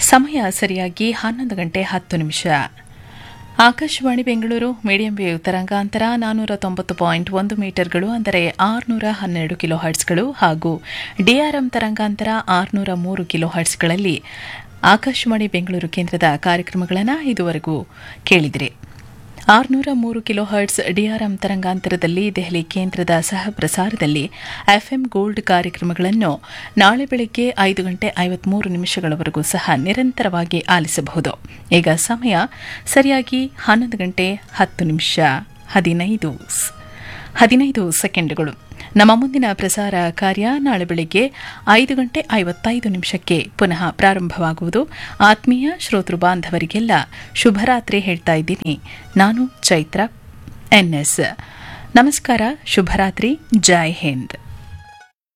ಸಮಯ ಸರಿಯಾಗಿ ಹನ್ನೊಂದು ಗಂಟೆ ಹತ್ತು ನಿಮಿಷ ಆಕಾಶವಾಣಿ ಬೆಂಗಳೂರು ಮೀಡಿಯಂ ವೇವ್ ತರಂಗಾಂತರ ನಾನ್ನೂರ ತೊಂಬತ್ತು ಪಾಯಿಂಟ್ ಒಂದು ಮೀಟರ್ಗಳು ಅಂದರೆ ಆರುನೂರ ಹನ್ನೆರಡು ಕಿಲೋ ಹರ್ಟ್ಸ್ಗಳು ಹಾಗೂ ಡಿಆರ್ಎಂ ತರಂಗಾಂತರ ಆರುನೂರ ಮೂರು ಕಿಲೋ ಹರ್ಟ್ಸ್ಗಳಲ್ಲಿ ಆಕಾಶವಾಣಿ ಬೆಂಗಳೂರು ಕೇಂದ್ರದ ಕಾರ್ಯಕ್ರಮಗಳನ್ನು ಇದುವರೆಗೂ ಕೇಳಿದಿರಿ ಆರುನೂರ ಮೂರು ಕಿಲೋ ಹರ್ಟ್ಸ್ ಡಿಆರ್ಎಂ ತರಂಗಾಂತರದಲ್ಲಿ ದೆಹಲಿ ಕೇಂದ್ರದ ಸಹ ಪ್ರಸಾರದಲ್ಲಿ ಎಫ್ಎಂ ಗೋಲ್ಡ್ ಕಾರ್ಯಕ್ರಮಗಳನ್ನು ನಾಳೆ ಬೆಳಗ್ಗೆ ಐದು ಗಂಟೆ ಐವತ್ಮೂರು ನಿಮಿಷಗಳವರೆಗೂ ಸಹ ನಿರಂತರವಾಗಿ ಆಲಿಸಬಹುದು ಈಗ ಸಮಯ ಸರಿಯಾಗಿ ಹನ್ನೊಂದು ಗಂಟೆ ಹತ್ತು ನಿಮಿಷ ಹದಿನೈದು ಹದಿನೈದು ಸೆಕೆಂಡುಗಳು ನಮ್ಮ ಮುಂದಿನ ಪ್ರಸಾರ ಕಾರ್ಯ ನಾಳೆ ಬೆಳಿಗ್ಗೆ ಐದು ಗಂಟೆ ಐವತ್ತೈದು ನಿಮಿಷಕ್ಕೆ ಪುನಃ ಪ್ರಾರಂಭವಾಗುವುದು ಆತ್ಮೀಯ ಶ್ರೋತೃ ಬಾಂಧವರಿಗೆಲ್ಲ ಶುಭರಾತ್ರಿ ಹೇಳ್ತಾ ಇದ್ದೀನಿ ನಾನು ಚೈತ್ರ ಎನ್ಎಸ್ ನಮಸ್ಕಾರ ಶುಭರಾತ್ರಿ ಜೈ ಹಿಂದ್